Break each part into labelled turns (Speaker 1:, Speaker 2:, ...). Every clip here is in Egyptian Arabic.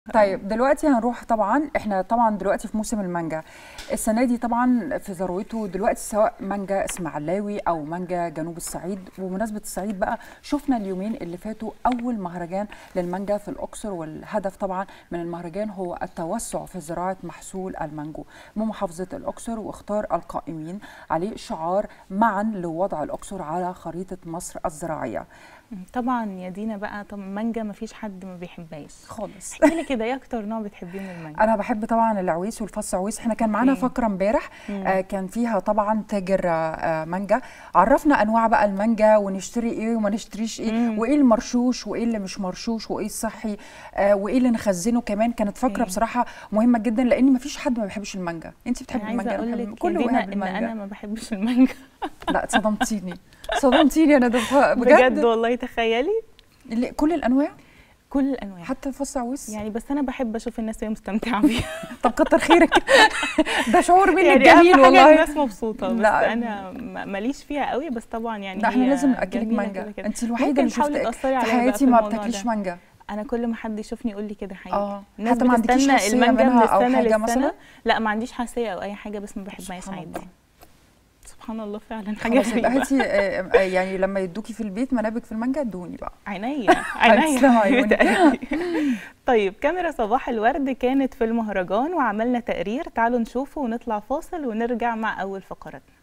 Speaker 1: طيب دلوقتي هنروح طبعا احنا طبعا دلوقتي في موسم المانجا السنه دي طبعا في ذروته دلوقتي سواء مانجا اسماعيلاوي او مانجا جنوب الصعيد وبمناسبه الصعيد بقى شفنا اليومين اللي فاتوا اول مهرجان للمانجا في الاقصر والهدف طبعا من المهرجان هو التوسع في زراعه محصول المانجو بمحافظه الاقصر واختار القائمين عليه شعار معا لوضع الاقصر على خريطه مصر الزراعيه
Speaker 2: طبعا يا دينا بقى طب مانجا ما فيش حد ما بيحبهاش
Speaker 1: خالص
Speaker 2: احكي لي كده ايه اكتر نوع بتحبيه من المانجا
Speaker 1: انا بحب طبعا العويس والفص عويس احنا كان معانا
Speaker 2: أوكي.
Speaker 1: فقره امبارح آه كان فيها طبعا تاجر آه آه، مانجا عرفنا انواع بقى المانجا ونشتري ايه وما نشتريش ايه
Speaker 2: مم.
Speaker 1: وايه المرشوش وايه اللي مش مرشوش وايه الصحي آه وايه اللي نخزنه كمان كانت فقره
Speaker 2: أوكي.
Speaker 1: بصراحه مهمه جدا لان ما فيش حد ما بيحبش المانجا انت بتحبي
Speaker 2: انا عايزه
Speaker 1: المانجا
Speaker 2: اقول
Speaker 1: بحب-
Speaker 2: لك
Speaker 1: كله
Speaker 2: دينا
Speaker 1: بيحب
Speaker 2: ان انا
Speaker 1: المانجا
Speaker 2: ما بحبش المانجا
Speaker 1: لا صدمتيني صدمتيني انا ده
Speaker 2: بجد
Speaker 1: بجد
Speaker 2: والله تخيلي
Speaker 1: اللي- كل الانواع
Speaker 2: كل الانواع
Speaker 1: حتى الفص عويس
Speaker 2: يعني بس انا بحب اشوف الناس وهي مستمتعه بيها
Speaker 1: طب كتر خيرك ده شعور منك
Speaker 2: يعني
Speaker 1: جميل
Speaker 2: اهم حاجه
Speaker 1: والله
Speaker 2: الناس مبسوطه بس
Speaker 1: لا.
Speaker 2: انا ما- ماليش فيها قوي بس طبعا يعني
Speaker 1: لا احنا
Speaker 2: هي
Speaker 1: لازم ناكلك
Speaker 2: جميلة
Speaker 1: مانجا
Speaker 2: كده كده.
Speaker 1: انت الوحيده
Speaker 2: ممكن
Speaker 1: اللي
Speaker 2: تحاولي
Speaker 1: شفتك
Speaker 2: تأثري
Speaker 1: في
Speaker 2: عليا بقى
Speaker 1: حياتي
Speaker 2: في
Speaker 1: ما
Speaker 2: الموضوع
Speaker 1: بتاكليش
Speaker 2: ده.
Speaker 1: مانجا
Speaker 2: انا كل ما حد يشوفني يقول لي كده حقيقي
Speaker 1: اه
Speaker 2: الناس
Speaker 1: حتى ما عندكيش
Speaker 2: بتستنى
Speaker 1: حساسيه
Speaker 2: المانجا من
Speaker 1: منها او
Speaker 2: السنه
Speaker 1: حاجه
Speaker 2: للسنه
Speaker 1: مثلا
Speaker 2: لا ما عنديش حساسيه او اي حاجه بس ما بحبهاش
Speaker 1: سبحان
Speaker 2: عادي
Speaker 1: الله.
Speaker 2: سبحان الله فعلا حاجه
Speaker 1: خلاص يبقى
Speaker 2: غريبه
Speaker 1: هاتي آه، آه، يعني لما يدوكي في البيت منابك في المانجا ادوني بقى
Speaker 2: عينيا عينيا
Speaker 1: تسلم عيونك.
Speaker 2: حبيبة قلبي. طيب كاميرا صباح الورد كانت في المهرجان وعملنا تقرير تعالوا نشوفه ونطلع فاصل ونرجع مع اول فقراتنا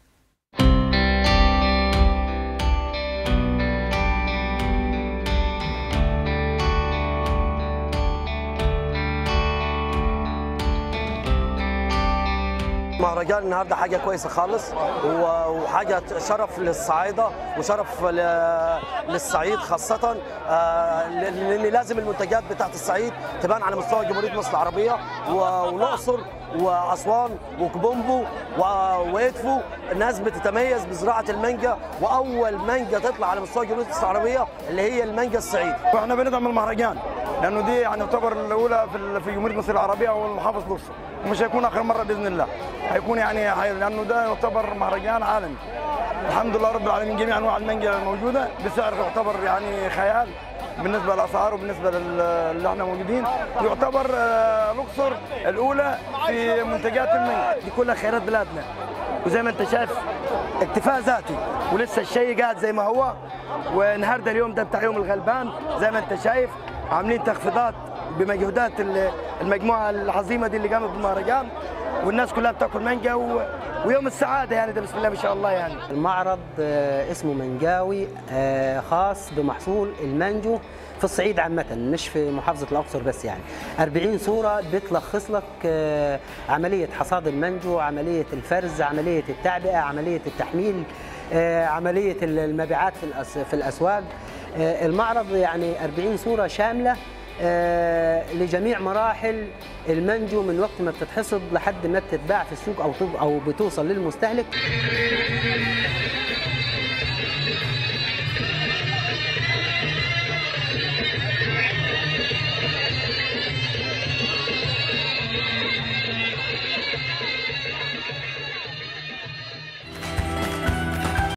Speaker 3: مهرجان النهارده حاجه كويسه خالص و- وحاجه شرف للصعايده وشرف ل- للصعيد خاصه آه، لان لازم المنتجات بتاعت الصعيد تبان على مستوى جمهوريه مصر العربيه و- والاقصر واسوان وكبومبو و- وادفو الناس بتتميز بزراعه المانجا واول مانجا تطلع على مستوى جمهوريه مصر العربيه اللي هي المانجا الصعيد
Speaker 4: واحنا بندعم المهرجان لانه دي يعني تعتبر الاولى في ال- في جمهوريه مصر العربيه والمحافظ الاقصر ومش هيكون اخر مره باذن الله هيكون يعني هي- لانه ده يعتبر مهرجان عالمي الحمد لله رب العالمين جميع انواع المانجا الموجوده بسعر يعتبر يعني خيال بالنسبه للاسعار وبالنسبه لل- اللي احنا موجودين يعتبر آه، الاقصر الاولى في منتجات المانجا
Speaker 3: دي كلها خيرات بلادنا وزي ما انت شايف اكتفاء ذاتي ولسه الشيء قاعد زي ما هو والنهارده اليوم ده بتاع يوم الغلبان زي ما انت شايف عاملين تخفيضات بمجهودات ال- المجموعه العظيمه دي اللي قامت بالمهرجان والناس كلها بتاكل مانجا و... ويوم السعاده يعني ده بسم الله ما شاء الله يعني
Speaker 5: المعرض آه، اسمه منجاوي آه، خاص بمحصول المانجو في الصعيد عامة مش في محافظة الأقصر بس يعني 40 صورة بتلخص لك آه، عملية حصاد المانجو عملية الفرز عملية التعبئة عملية التحميل آه، عملية المبيعات في الأس- في الأسواق آه، المعرض يعني 40 صورة شاملة آه، لجميع مراحل المانجو من وقت ما بتتحصد لحد ما بتتباع في السوق او تب- او بتوصل للمستهلك